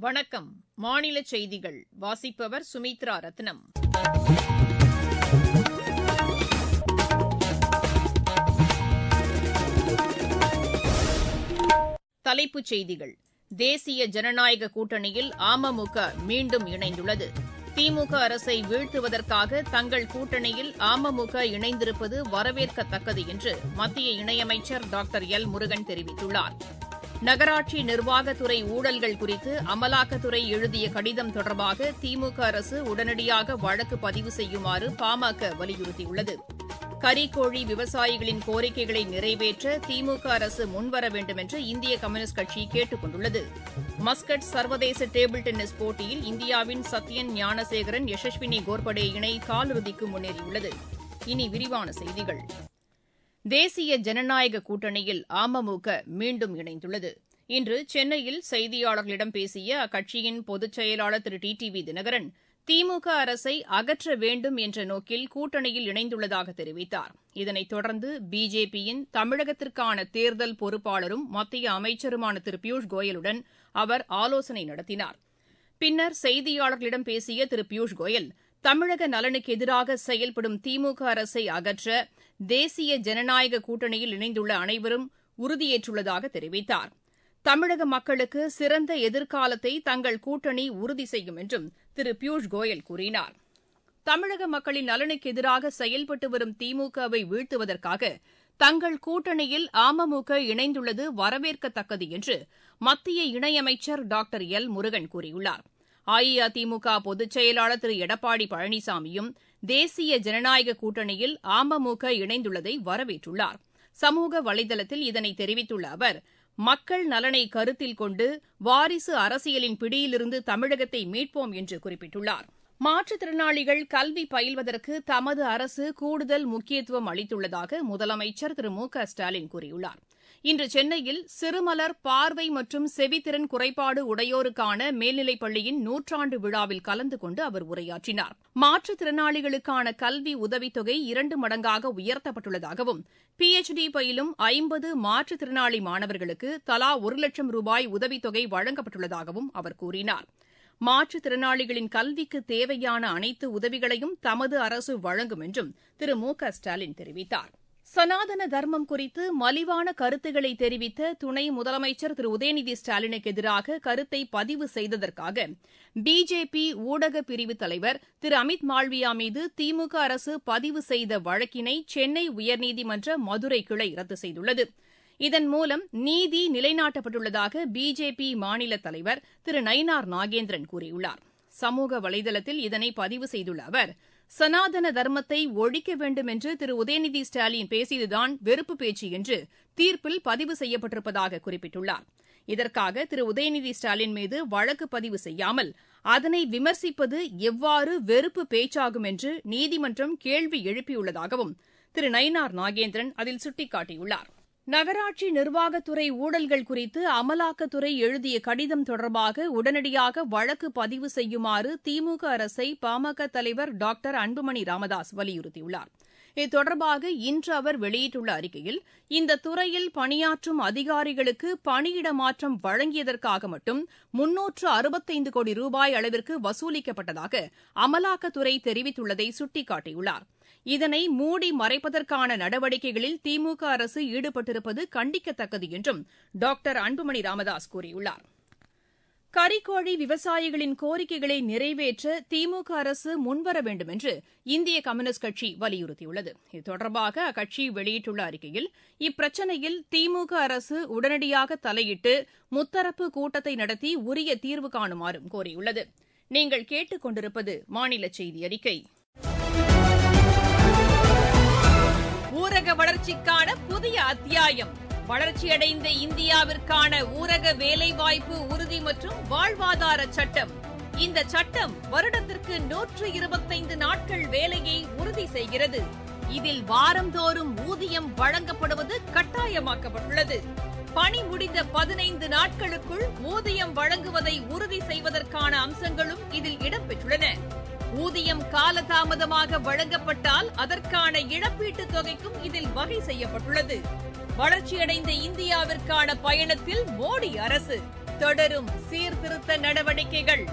வணக்கம் மாநில செய்திகள் வாசிப்பவர் சுமித்ரா ரத்னம் தலைப்புச் செய்திகள் தேசிய ஜனநாயக கூட்டணியில் அமமுக மீண்டும் இணைந்துள்ளது திமுக அரசை வீழ்த்துவதற்காக தங்கள் கூட்டணியில் அமமுக இணைந்திருப்பது வரவேற்கத்தக்கது என்று மத்திய இணையமைச்சர் டாக்டர் எல் முருகன் தெரிவித்துள்ளார் நகராட்சி நிர்வாகத்துறை ஊழல்கள் குறித்து அமலாக்கத்துறை எழுதிய கடிதம் தொடர்பாக திமுக அரசு உடனடியாக வழக்கு பதிவு செய்யுமாறு பாமக வலியுறுத்தியுள்ளது கறிக்கோழி விவசாயிகளின் கோரிக்கைகளை நிறைவேற்ற திமுக அரசு முன்வர வேண்டும் என்று இந்திய கம்யூனிஸ்ட் கட்சி கேட்டுக் கொண்டுள்ளது மஸ்கட் சர்வதேச டேபிள் டென்னிஸ் போட்டியில் இந்தியாவின் சத்யன் ஞானசேகரன் யசஸ்வினி கோர்படே இணை காலிறுதிக்கு முன்னேறியுள்ளது இனி விரிவான செய்திகள் தேசிய ஜனநாயக கூட்டணியில் அமமுக மீண்டும் இணைந்துள்ளது இன்று சென்னையில் செய்தியாளர்களிடம் பேசிய அக்கட்சியின் பொதுச் செயலாளர் Thiru T T V Dhinakaran DMK அரசை அகற்ற வேண்டும் என்ற நோக்கில் கூட்டணியில் இணைந்துள்ளதாக தெரிவித்தார் இதனைத் தொடர்ந்து பிஜேபியின் தமிழகத்திற்கான தேர்தல் பொறுப்பாளரும் மத்திய அமைச்சருமான திரு பியூஷ் கோயலுடன் அவர் ஆலோசனை நடத்தினார் பின்னர் செய்தியாளர்களிடம் பேசிய திரு பியூஷ் கோயல் தமிழக நலனுக்கு எதிராக செயல்படும் திமுக அரசை அகற்ற தேசிய ஜனநாயக கூட்டணியில் இணைந்துள்ள அனைவரும் உறுதியேற்றுள்ளதாக தெரிவித்தார் தமிழக மக்களுக்கு சிறந்த எதிர்காலத்தை தங்கள் கூட்டணி உறுதி செய்யும் என்றும் திரு பியூஷ் கோயல் கூறினார் தமிழக மக்களின் நலனுக்கு எதிராக செயல்பட்டு வரும் திமுகவை வீழ்த்துவதற்காக தங்கள் கூட்டணியில் அமமுக இணைந்துள்ளது வரவேற்கத்தக்கது என்று மத்திய இணையமைச்சர் டாக்டர் எல் முருகன் கூறியுள்ளார் அஇஅதிமுக பொதுச் செயலாளர் திரு எடப்பாடி பழனிசாமியும் தேசிய ஜனநாயக கூட்டணியில் அமமுக இணைந்துள்ளதை வரவேற்றுள்ளார் சமூக வலைதளத்தில் இதனை தெரிவித்துள்ள அவர் மக்கள் நலனை கருத்தில் கொண்டு வாரிசு அரசியலின் பிடியிலிருந்து தமிழகத்தை மீட்போம் என்று குறிப்பிட்டுள்ளார் மாற்றுத்திறனாளிகள் கல்வி பயில்வதற்கு தமது அரசு கூடுதல் முக்கியத்துவம் அளித்துள்ளதாக முதலமைச்சர் திரு மு க ஸ்டாலின் கூறியுள்ளார் இன்று சென்னையில் சிறுமலர் பார்வை மற்றும் செவித்திறன் குறைபாடு உடையோருக்கான மேல்நிலைப் பள்ளியின் நூற்றாண்டு விழாவில் கலந்து கொண்டு அவர் உரையாற்றினார் மாற்றுத்திறனாளிகளுக்கான கல்வி உதவித்தொகை இரண்டு மடங்காக உயர்த்தப்பட்டுள்ளதாகவும் பிஎச்டி பயிலும் ஐம்பது மாற்றுத்திறனாளி மாணவர்களுக்கு தலா ஒரு லட்சம் ரூபாய் உதவித்தொகை வழங்கப்பட்டுள்ளதாகவும் அவர் கூறினார் மாற்றுத்திறனாளிகளின் கல்விக்கு தேவையான அனைத்து உதவிகளையும் தமது அரசு வழங்கும் என்றும் திரு மு க ஸ்டாலின் தெரிவித்தார் சனாதன தர்மம் குறித்து மலிவான கருத்துக்களை தெரிவித்த துணை முதலமைச்சர் திரு உதயநிதி ஸ்டாலினுக்கு எதிராக கருத்தை பதிவு செய்ததற்காக பிஜேபி ஊடக பிரிவு தலைவர் திரு அமித் மால்வியா மீது திமுக அரசு பதிவு செய்த வழக்கினை சென்னை உயர்நீதிமன்ற மதுரை கிளை ரத்து செய்துள்ளது இதன் மூலம் நீதி நிலைநாட்டப்பட்டுள்ளதாக பிஜேபி மாநில தலைவர் திரு நயினார் நாகேந்திரன் கூறியுள்ளார் சமூக வலைதளத்தில் இதனை பதிவு செய்துள்ள அவர் சனாதன தர்மத்தை ஒழிக்க வேண்டும் என்று திரு உதயநிதி ஸ்டாலின் பேசியதுதான் வெறுப்பு பேச்சு என்று தீர்ப்பில் பதிவு செய்யப்பட்டிருப்பதாக குறிப்பிட்டுள்ளார் இதற்காக திரு உதயநிதி ஸ்டாலின் மீது வழக்கு பதிவு செய்யாமல் அதனை விமர்சிப்பது எவ்வாறு வெறுப்பு பேச்சாகும் என்று நீதிமன்றம் கேள்வி எழுப்பியுள்ளதாகவும் திரு நயினார் நாகேந்திரன் அதில் சுட்டிக்காட்டியுள்ளார் நகராட்சி நிர்வாகத்துறை ஊழல்கள் குறித்து அமலாக்கத்துறை எழுதிய கடிதம் தொடர்பாக உடனடியாக வழக்கு பதிவு செய்யுமாறு திமுக அரசை பாமக தலைவர் டாக்டர் அன்புமணி ராமதாஸ் வலியுறுத்தியுள்ளார் இது தொடர்பாக இன்று அவர் வெளியிட்டுள்ள அறிக்கையில் இந்த துறையில் பணியாற்றும் அதிகாரிகளுக்கு பணியிட மாற்றம் வழங்கியதற்காக மட்டும் முன்னூற்று அறுபத்தைந்து கோடி ரூபாய் அளவிற்கு வசூலிக்கப்பட்டதாக அமலாக்கத்துறை தெரிவித்துள்ளதை சுட்டிக்காட்டியுள்ளார் இதனை மூடி மறைப்பதற்கான நடவடிக்கைகளில் திமுக அரசு ஈடுபட்டிருப்பது கண்டிக்கத்தக்கது என்றும் டாக்டர் அன்புமணி ராமதாஸ் கூறியுள்ளார் கறிக்கோழி விவசாயிகளின் கோரிக்கைகளை நிறைவேற்ற திமுக அரசு முன்வர வேண்டும் என்று இந்திய கம்யூனிஸ்ட் கட்சி வலியுறுத்தியுள்ளது இது தொடர்பாக அக்கட்சி வெளியிட்டுள்ள அறிக்கையில் இப்பிரச்சினையில் திமுக அரசு உடனடியாக தலையிட்டு முத்தரப்பு கூட்டத்தை நடத்தி உரிய தீர்வு காணுமாறும் கோரியுள்ளது நீங்கள் கேட்டுக் கொண்டிருப்பது மாநில செய்தி அறிக்கை ஊரக வளர்ச்சிக்கான புதிய அத்தியாயம் வளர்ச்சியடைந்த இந்தியாவிற்கான ஊரக வேலைவாய்ப்பு உறுதி மற்றும் வாழ்வாதார சட்டம் இந்த சட்டம் வருடத்திற்கு நூற்று இருபத்தைந்து நாட்கள் வேலையை உறுதி செய்கிறது இதில் வாரந்தோறும் ஊதியம் வழங்கப்படுவது கட்டாயமாக்கப்பட்டுள்ளது பணி முடிந்த பதினைந்து நாட்களுக்குள் ஊதியம் வழங்குவதை உறுதி செய்வதற்கான அம்சங்களும் இதில் இடம்பெற்றுள்ளன ஊதியம் காலதாமதமாக வழங்கப்பட்டால் அதற்கான இழப்பீட்டுத் தொகைக்கும் இதில் வகை செய்யப்பட்டுள்ளது வளர்ச்சியடைந்த இந்தியாவிற்கான பயணத்தில் மோடி அரசு தொடரும் சீர்திருத்த நடவடிக்கைகள்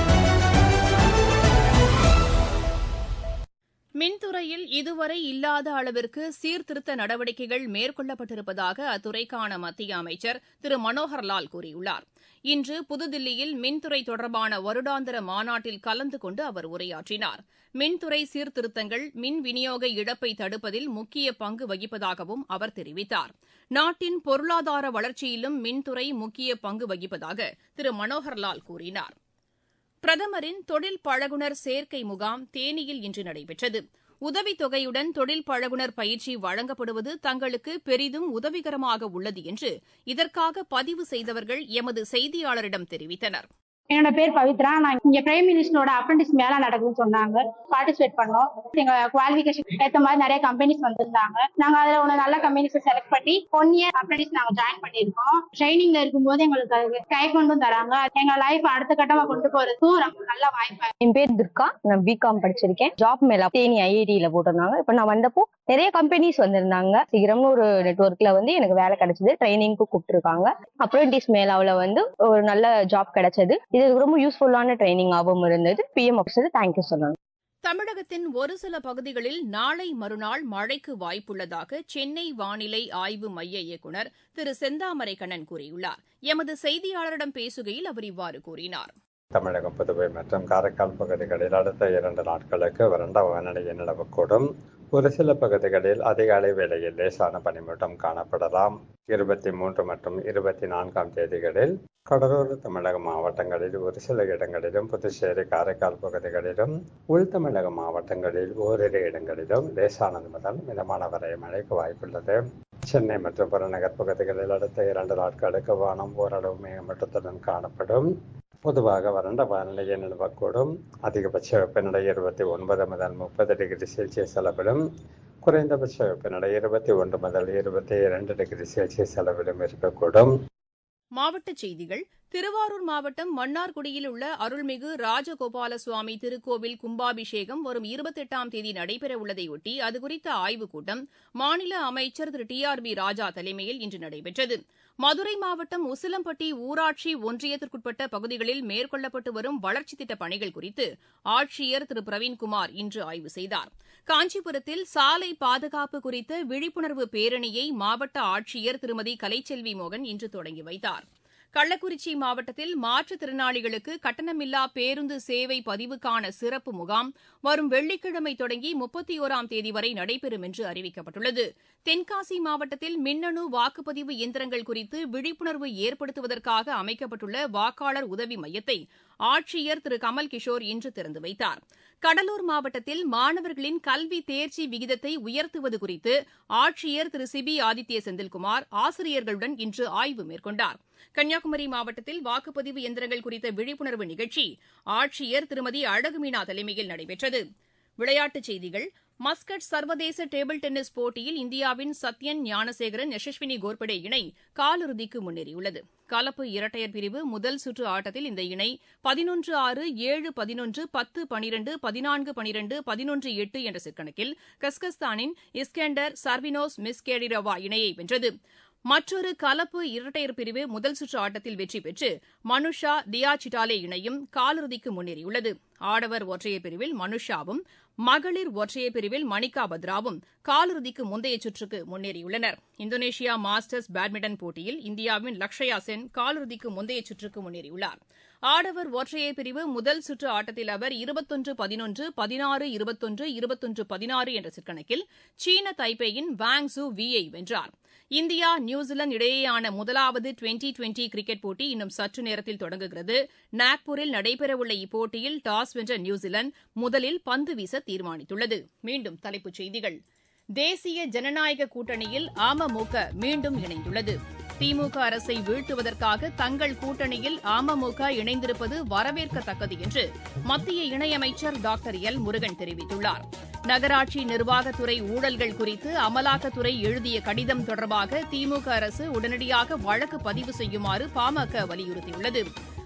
மின்துறையில் இதுவரை இல்லாத அளவிற்கு சீர்திருத்த நடவடிக்கைகள் மேற்கொள்ளப்பட்டிருப்பதாக அத்துறைக்கான மத்திய அமைச்சர் திரு மனோகர்லால் கூறியுள்ளார் இன்று புதுதில்லியில் மின்துறை தொடர்பான வருடாந்திர மாநாட்டில் கலந்து கொண்டு அவர் உரையாற்றினார் மின்துறை சீர்திருத்தங்கள் மின் விநியோக இழப்பை தடுப்பதில் முக்கிய பங்கு வகிப்பதாகவும் அவர் தெரிவித்தார் நாட்டின் பொருளாதார வளர்ச்சியிலும் மின்துறை முக்கிய பங்கு வகிப்பதாக திரு மனோகர்லால் கூறினார் பிரதமரின் தொழில் பழகுனர் சேர்க்கை முகாம் தேனியில் இன்று நடைபெற்றது உதவித்தொகையுடன் தொழில் பழகுனர் பயிற்சி வழங்கப்படுவது தங்களுக்கு பெரிதும் உதவிகரமாக உள்ளது என்று இதற்காக பதிவு செய்தவர்கள் எமது செய்தியாளரிடம் தெரிவித்தனர் என்னோட பேர் பவித்ரா நான் இங்க பிரைம் மினிஸ்டரோட அப்ரண்டிஸ் மேல நடக்குதுன்னு சொன்னாங்க பார்ட்டிசிபேட் பண்ணோம் எங்க குவாலிபிகேஷன் ஏத்த மாதிரி நிறைய கம்பெனிஸ் வந்திருந்தாங்க நாங்க அதுல ஒண்ணு நல்ல கம்பெனிஸ் செலக்ட் பண்ணி ஒன் இயர் அப்ரண்டிஸ் நாங்க ஜாயின் பண்ணிருக்கோம் ட்ரைனிங்ல இருக்கும்போது எங்களுக்கு அது கை கொண்டும் தராங்க எங்க லைஃப் அடுத்த கட்டமா கொண்டு போறதுக்கும் ரொம்ப நல்ல வாய்ப்பா என் பேர் துர்கா நான் பிகாம் படிச்சிருக்கேன் ஜாப் மேல தேனி ஐஐடியில போட்டிருந்தாங்க இப்ப நான் வந்தப்போ நிறைய கம்பெனிஸ் வந்திருந்தாங்க சீக்கிரம்னு ஒரு நெட்ஒர்க்ல வந்து எனக்கு வேலை கிடைச்சது ட்ரைனிங்க்கு கூப்பிட்டுருக்காங்க அப்ரெண்டிஸ் மேலாவில் வந்து ஒரு நல்ல ஜாப் கிடைச்சது இது ரொம்ப யூஸ்ஃபுல்லான ட்ரைனிங்காகவும் இருந்தது பிஎம் ஆஃபீஸர் தேங்க்யூ சொன்னாங்க தமிழகத்தின் ஒரு சில பகுதிகளில் நாளை மறுநாள் மழைக்கு வாய்ப்புள்ளதாக சென்னை வானிலை ஆய்வு மைய இயக்குநர் திரு செந்தாமரை கண்ணன் கூறியுள்ளார் எமது செய்தியாளரிடம் பேசுகையில் அவர் இவ்வாறு கூறினார் தமிழகம் புதுவை மற்றும் காரைக்கால் பகுதிகளில் அடுத்த இரண்டு நாட்களுக்கு வறண்ட வானிலை நிலவக்கூடும் ஒரு சில பகுதிகளில் அதிகாலை வேளையில் லேசான பனிமூட்டம் காணப்படலாம் இருபத்தி மூன்று மற்றும் இருபத்தி நான்காம் தேதிகளில் கடலோர தமிழக மாவட்டங்களில் ஒரு சில இடங்களிலும் புதுச்சேரி காரைக்கால் பகுதிகளிலும் உள் தமிழக மாவட்டங்களில் ஓரிரு இடங்களிலும் லேசானது முதல் மிதமான வரை மழைக்கு வாய்ப்புள்ளது சென்னை மற்றும் புறநகர் பகுதிகளில் அடுத்த இரண்டு நாட்களுக்கு வானம் ஓரளவு மேகமூட்டத்துடன் காணப்படும் பொதுவாக வறண்ட வானிலையை நிலவக்கூடும் அதிகபட்ச வெப்பநிலை இருபத்தி ஒன்பது முதல் முப்பது டிகிரி செல்சியஸ் அளவிலும் குறைந்தபட்ச வெப்பநிலை இருபத்தி ஒன்று முதல் இருபத்தி இரண்டு டிகிரி செல்சியஸ் அளவிலும் இருக்கக்கூடும் மாவட்டச் செய்திகள் திருவாரூர் மாவட்டம் மன்னார்குடியில் உள்ள அருள்மிகு ராஜகோபால சுவாமி திருக்கோவில் கும்பாபிஷேகம் வரும் இருபத்தெட்டாம் தேதி நடைபெறவுள்ளதையொட்டி அதுகுறித்த ஆய்வுக் கூட்டம் மாநில அமைச்சர் Thiru T R B Raja தலைமையில் இன்று நடைபெற்றது மதுரை மாவட்டம் உசிலம்பட்டி ஊராட்சி ஒன்றியத்திற்குட்பட்ட பகுதிகளில் மேற்கொள்ளப்பட்டு வரும் வளர்ச்சித் திட்டப் பணிகள் குறித்து ஆட்சியர் திரு பிரவீன்குமார் இன்று ஆய்வு செய்தார் காஞ்சிபுரத்தில் சாலை பாதுகாப்பு குறித்த விழிப்புணர்வு பேரணியை மாவட்ட ஆட்சியர் திருமதி கலைச்செல்வி மோகன் இன்று தொடங்கி வைத்தார் கள்ளக்குறிச்சி மாவட்டத்தில் மாற்றுத்திறனாளிகளுக்கு கட்டணமில்லா பேருந்து சேவை பதிவுக்கான சிறப்பு முகாம் வரும் வெள்ளிக்கிழமை தொடங்கி முப்பத்தி ஒராம் தேதி வரை நடைபெறும் என்று அறிவிக்கப்பட்டுள்ளது தென்காசி மாவட்டத்தில் மின்னணு வாக்குப்பதிவு இயந்திரங்கள் குறித்து விழிப்புணர்வு ஏற்படுத்துவதற்காக அமைக்கப்பட்டுள்ள வாக்காளர் உதவி மையத்தை ஆட்சியர் திரு கமல் கிஷோர் இன்று திறந்து வைத்தார் கடலூர் மாவட்டத்தில் மாணவர்களின் கல்வி தேர்ச்சி விகிதத்தை உயர்த்துவது குறித்து ஆட்சியர் திரு சிபி ஆதித்ய செந்தில்குமார் ஆசிரியர்களுடன் இன்று ஆய்வு மேற்கொண்டார் கன்னியாகுமரி மாவட்டத்தில் வாக்குப்பதிவு எந்திரங்கள் குறித்த விழிப்புணர்வு நிகழ்ச்சி ஆட்சியர் திருமதி அழகுமீனா தலைமையில் நடைபெற்றது விளையாட்டுச் செய்திகள் மஸ்கட் சர்வதேச டேபிள் டென்னிஸ் போட்டியில் இந்தியாவின் சத்யன் ஞானசேகரன் யசஸ்வினி கோர்படே இணை காலிறுதிக்கு முன்னேறியுள்ளது கலப்பு இரட்டையர் பிரிவு முதல் சுற்று ஆட்டத்தில் இந்த இணை பதினொன்று ஆறு ஏழு பதினொன்று பத்து பனிரெண்டு பதினான்கு பனிரெண்டு பதினொன்று எட்டு என்ற செட்கணக்கில் கஸ்கஸ்தானின் இஸ்கேண்டர் சர்வினோஸ் மிஸ்கேடிரவா இணையை வென்றது மற்றொரு கலப்பு இரட்டையர் பிரிவு முதல் சுற்று ஆட்டத்தில் வெற்றி பெற்று மனுஷா தியா சிட்டாலே இணையும் காலிறுதிக்கு முன்னேறியுள்ளது ஆடவர் ஒற்றையர் பிரிவில் மனுஷாவும் மகளிர் ஒற்றையர் பிரிவில் மணிகா பத்ராவும் காலிறுதிக்கு முந்தைய சுற்றுக்கு முன்னேறியுள்ளனர் இந்தோனேஷியா மாஸ்டர்ஸ் பேட்மிண்டன் போட்டியில் இந்தியாவின் லக்ஷயா சென் காலிறுதிக்கு முந்தைய சுற்றுக்கு முன்னேறியுள்ளார் ஆடவர் ஒற்றையர் பிரிவு முதல் சுற்று ஆட்டத்தில் அவர் இருபத்தொன்று பதினொன்று பதினாறு இருபத்தொன்று இருபத்தொன்று பதினாறு என்ற செட்கணக்கில் சீன தைப்பேயின் வாங் சு வியை வென்றார் இந்தியா நியூசிலாந்து இடையேயான முதலாவது டுவெண்டி டுவெண்டி கிரிக்கெட் போட்டி இன்னும் சற்று நேரத்தில் தொடங்குகிறது நாக்பூரில் நடைபெறவுள்ள இப்போட்டியில் டாஸ் வென்ற நியூசிலாந்து முதலில் பந்து வீச தீர்மானித்துள்ளது மீண்டும் தலைப்புச் செய்திகள் தேசிய ஜனநாயக கூட்டணியில் அமமுக மீண்டும் இணைந்துள்ளது திமுக அரசை வீழ்த்துவதற்காக தங்கள் கூட்டணியில் அமமுக இணைந்திருப்பது வரவேற்கத்தக்கது என்று மத்திய இணையமைச்சர் டாக்டர் எல் முருகன் தெரிவித்துள்ளார் நகராட்சி நிர்வாகத்துறை ஊழல்கள் குறித்து அமலாக்கத்துறை எழுதிய கடிதம் தொடர்பாக திமுக அரசு உடனடியாக வழக்கு பதிவு செய்யுமாறு பாமக வலியுறுத்தியுள்ளது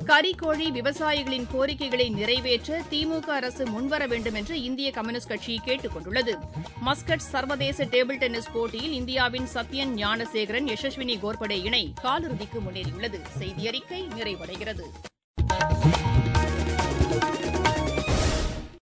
கறிக்கோழி விவசாயிகளின் கோரிக்கைகளை நிறைவேற்ற திமுக அரசு முன்வர வேண்டும் என்று இந்திய கம்யூனிஸ்ட் கட்சி கேட்டுக் கொண்டுள்ளது மஸ்கட் சர்வதேச டேபிள் டென்னிஸ் போட்டியில் இந்தியாவின் சத்யன் ஞானசேகரன் யசஸ்வினி கோர்படே இணை காலிறுதிக்கு முன்னேறியுள்ளது செய்தி அறிக்கை நிறைவடைகிறது